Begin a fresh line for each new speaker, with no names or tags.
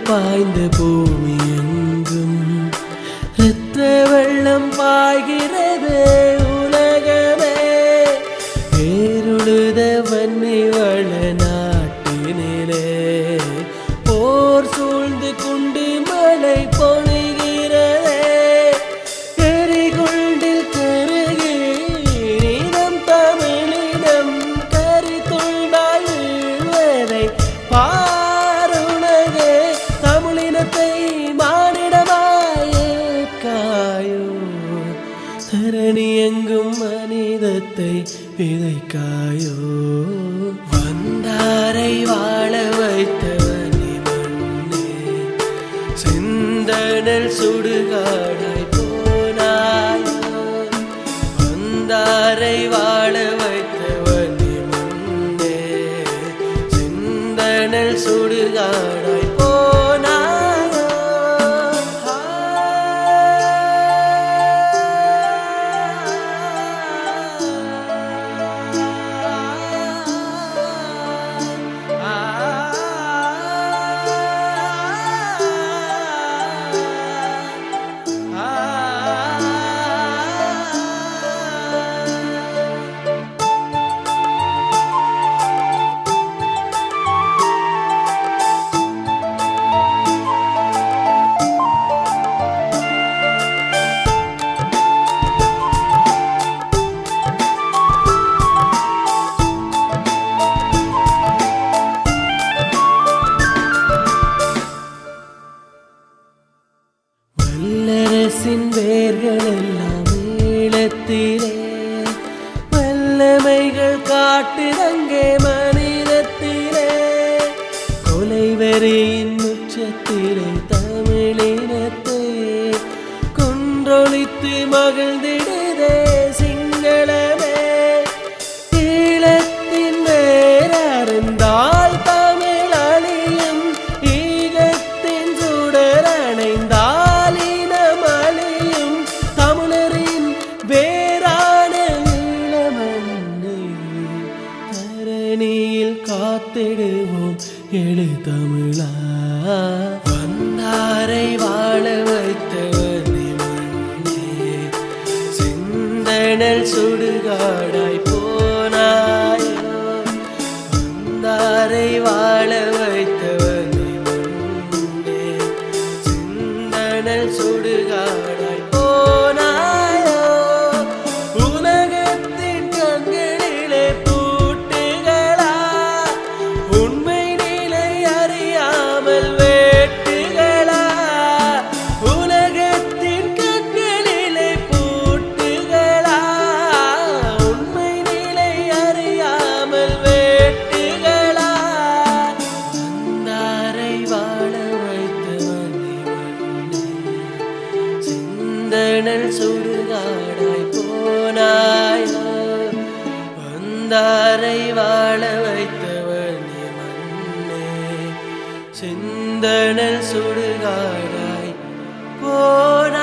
பாய்ந்த பூமி எங்கும் இரத்த வெள்ளம் பாய்கிறது உலகமே ஏருழுத வன்னி வள நாட்டினிலே போர் சூழ்ந்து குண்டு மழை பொழிகிறதே எரிகுண்டில் கருகி நீதம் தமிழினம் கரித்துண்டாய் வீழ்வதை பாருணகே தமிழினத்தை மானிடமாயேற்காயோ தரணி எங்கும் மனிதத்தை விதைக்காயோ வந்தாரை வாழ வைத்தவனி மண்ணே சிந்தனல் சுடுகாடாய் போனாயோ வந்தாரை வாழ வைத்தவனி மண்ணே சிந்தனல் சுடுகாடாய் போனாயோ வல்லரசின் வேர்கள் எல்லாம் ஈழத்திலே வல்லமைகள் காட்டுதங்கே மனிதத்திலே கொலைவெறியின் உச்சத்திலே தமிழினத்தை கொன்றொழித்து மகிழ்ந்திடுதே சிங்களமே ஈழத்தின் வேறறிந்தால் தமிழ் அழியும் ஈகத்தின் சுடர் அணைந்தால் இனம் அழியும் தமிழரின் வேறான ஈழமண்ணை தரணியில் காத்திடுவோம் எழு தமிழா வந்தாரை வாழ வைத்தவனி மண்ணே சிந்தனல் சுடுகாடாய் போனாயோ வந்தாரை வாழ வைத்தவனி மண்ணே சிந்தனல் சுடுகாடாய் போனாயோ உலகத்தின் கண்களிலே பூட்டுகளா உண்மை நிலை அறியாமல் வேட்டுகளா உலகத்தின் கண்களிலே பூட்டுகளா உண்மை நிலை அறியாமல் வேட்டுகளா வந்தாரை வாழ வைத்தவனி மண்ணே சிந்தனல் சுடுகாடாய் போனாயோ வந்தாரை வாழ வைத்தவனி மண்ணே சிந்தனல் சுடுகாடாய் போனாயோ